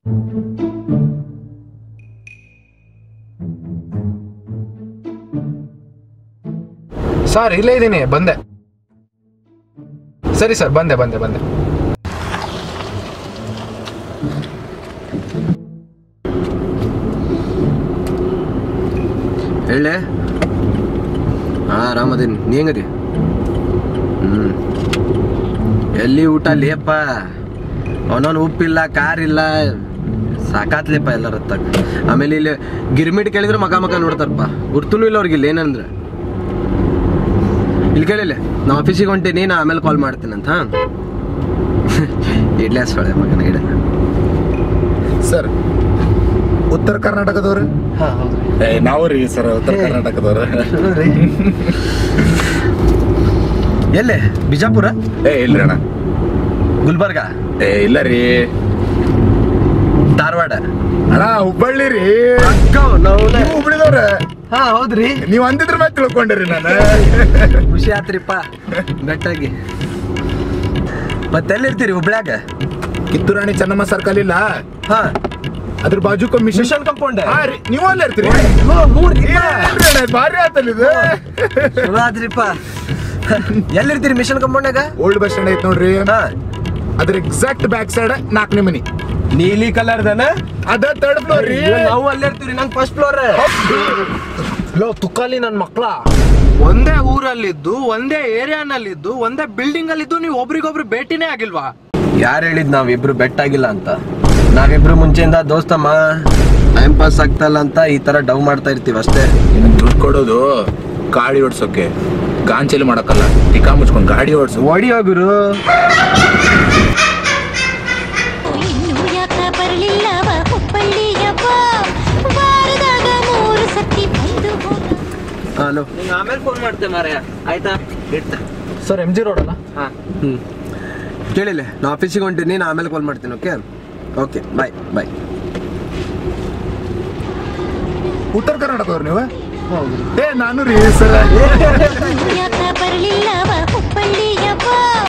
sir ಇಲ್ಲೇ ಇದ್ದೀನಿ ಬಂದೆ ಸರಿ ಸರ್ ಬಂದೆ ಬಂದೆ ಬಂದೆ ಹೇಳೆ ಹಾ ಆರಾಮದೀನಿ ನೀ ಹೆಂಗದಿ ಹ್ಞೂ ಎಲ್ಲಿ ಊಟ ಲೇಪ ಅವನವನು ಉಪ್ಪಿಲ್ಲ ಕಾರ್ ಇಲ್ಲ ಸಾಕಾತ್ಲೇಪ ಎಲ್ಲರ ಹತ್ತಾಗ ಆಮೇಲೆ ಇಲ್ಲಿ ಗಿರ್ಮಿಟ್ ಕೇಳಿದ್ರೆ ಮಗ ಮಗ ನೋಡ್ತಾರಪ್ಪ ಗುರ್ತೂ ಇಲ್ಲ ಅವ್ರಿಗೆ ಇಲ್ಲಿ ಏನಂದ್ರೆ ಇಲ್ಲಿ ಕೇಳಿಲ್ಲ ನಾ ಆಫೀಸಿಗೆ ಹೊಂಟೀನಿ ನಾ ಆಮೇಲೆ ಕಾಲ್ ಮಾಡ್ತೀನಂತ ಹಾಂ ಇಡ್ಲೇ ಸೊಳೆ ಮಗನ ಇಡ ಸರ್ ಉತ್ತರ ಕರ್ನಾಟಕದವ್ರು ಹಾಂ ಹೌದು ಏ ನಾವು ರೀ ಸರ್ ಉತ್ತರ ಕರ್ನಾಟಕದವ್ರು ಎಲ್ಲೇ ಬಿಜಾಪುರ ಏ ಇಲ್ರಿ ಅಣ್ಣ ಗುಲ್ಬರ್ಗ ಏ ಇಲ್ಲ ರೀ ಧಾರವಾಡ ಅಣ್ಣ ಹುಬ್ಬಳ್ಳಿ ರೀ ನಾವು ನೀವು ಹುಬ್ಳಿದವ್ರ ಹಾ ಹೌದ್ರಿ ನೀವ್ ಅಂದಿದ್ರ ಮೇಲೆ ತಿಳ್ಕೊಂಡ್ರಿ ನಾನು ಖುಷಿ ಆತ್ರಿಪ್ಪ ಬೆಟ್ಟಾಗಿ ಮತ್ತೆಲ್ಲಿರ್ತೀರಿ ಹುಬ್ಳ್ಯಾಗ ಕಿತ್ತೂರಾಣಿ ಚೆನ್ನಮ್ಮ ಸರ್ಕಲ್ ಇಲ್ಲ ಹಾ ಅದ್ರ ಬಾಜುಕ ಮಿಷನ್ ಮಿಷನ್ ಕಂಪೌಂಡ್ ಹಾ ರೀ ನೀವು ಅಲ್ಲೇ ಇರ್ತೀರಿ ಮೂರ್ ಏ, ಇಲ್ರಿ ಅಣ್ಣ, ಭಾರಿ ಆತಲ್ಲ ಇದು ಚಲೋ ಆದ್ರಿಪ್ಪ ಎಲ್ಲಿರ್ತೀರಿ ಮಿಷನ್ ಕಂಪೌಂಡ್ನಾಗ ಓಲ್ಡ್ ಬಸ್ ಸ್ಟ್ಯಾಂಡ್ ಐತ್ ನೋಡ್ರಿ ಹಾ ಅದ್ರ ಎಕ್ಸಾಕ್ಟ್ ಬ್ಯಾಕ್ ಸೈಡ್ ನಾಲ್ಕನೇ ಮನಿ ನೀಲಿ ಕಲರ್ ದನ ಅದ ಥರ್ಡ್ ಫ್ಲೋರ್ ರೀ ನಾವು ಅಲ್ಲೇ ಇರ್ತೀವಿ ನಂಗೆ ಫಸ್ಟ್ ಫ್ಲೋರ್ ಲೋ ತುಕಾಲಿ ನನ್ನ ಮಕ್ಳ ಒಂದೇ ಊರಲ್ಲಿದ್ದು ಒಂದೇ ಏರಿಯಾನಲ್ಲಿದ್ದು ಒಂದೇ ಬಿಲ್ಡಿಂಗ್ ಅಲ್ಲಿದ್ದು ನೀವು ಒಬ್ರಿಗೊಬ್ರು ಭೇಟಿನೇ ಆಗಿಲ್ವಾ ಯಾರು ಹೇಳಿದ್ ನಾವಿಬ್ರು ಬೆಟ್ಟಾಗಿಲ್ಲ ಅಂತ ನಾವಿಬ್ರು ಮುಂಚೆಯಿಂದ ದೋಸ್ತಮ್ಮ ಟೈಮ್ ಪಾಸ್ ಆಗ್ತಲ್ಲ ಅಂತ ಈ ತರ ಡವ್ ಮಾಡ್ತಾ ಇರ್ತೀವಿ ಅಷ್ಟೇ ದುಡ್ಡು ಕೊಡೋದು ಗಾಡಿ ಓಡ್ಸೋಕೆ ಗಾಂಚಲಿ ಮಾಡಕ್ಕಲ್ಲ ಟಿಕಾ ಮುಚ್ಕೊಂಡು ಗಾಡಿ ಓಡ್ಸು ಓಡಿ ಹೋಗುರು ಇನ್ನು ಯಾಕ ಬರಲಿಲ್ಲವ ಹುಬ್ಬಳ್ಳಿಯವ್ವ ವಾರದಾಗ ಮೂರು ಸತಿ ಬಂದು ಹೋದ ಹಲೋ ಆಮೇಲೆ ಫೋನ್ ಮಾಡ್ತೆ ಮಾರಾಯ ಆಯ್ತಾ ಇಡ್ತೆ ಸರ್ ಎಮ್ ಜಿ ರೋಡ್ ಅಲ್ಲ ಹ್ಞೂ ಕೇಳಿಲ್ಲ ನಾ ಆಫೀಸಿಗೆ ಹೊಂಟೀನಿ ನಾನು ಆಮೇಲೆ ಕಾಲ್ ಮಾಡ್ತೀನಿ ಓಕೆ ಓಕೆ ಬಾಯ್ ಬಾಯ್ ಉತ್ತರ ಕರ್ನಾಟಕದವ್ರು ನೀವು ಏ ನಾನು ರೀ ಸರ್ ಇನ್ನು ಯಾಕ ಬರಲಿಲ್ಲವ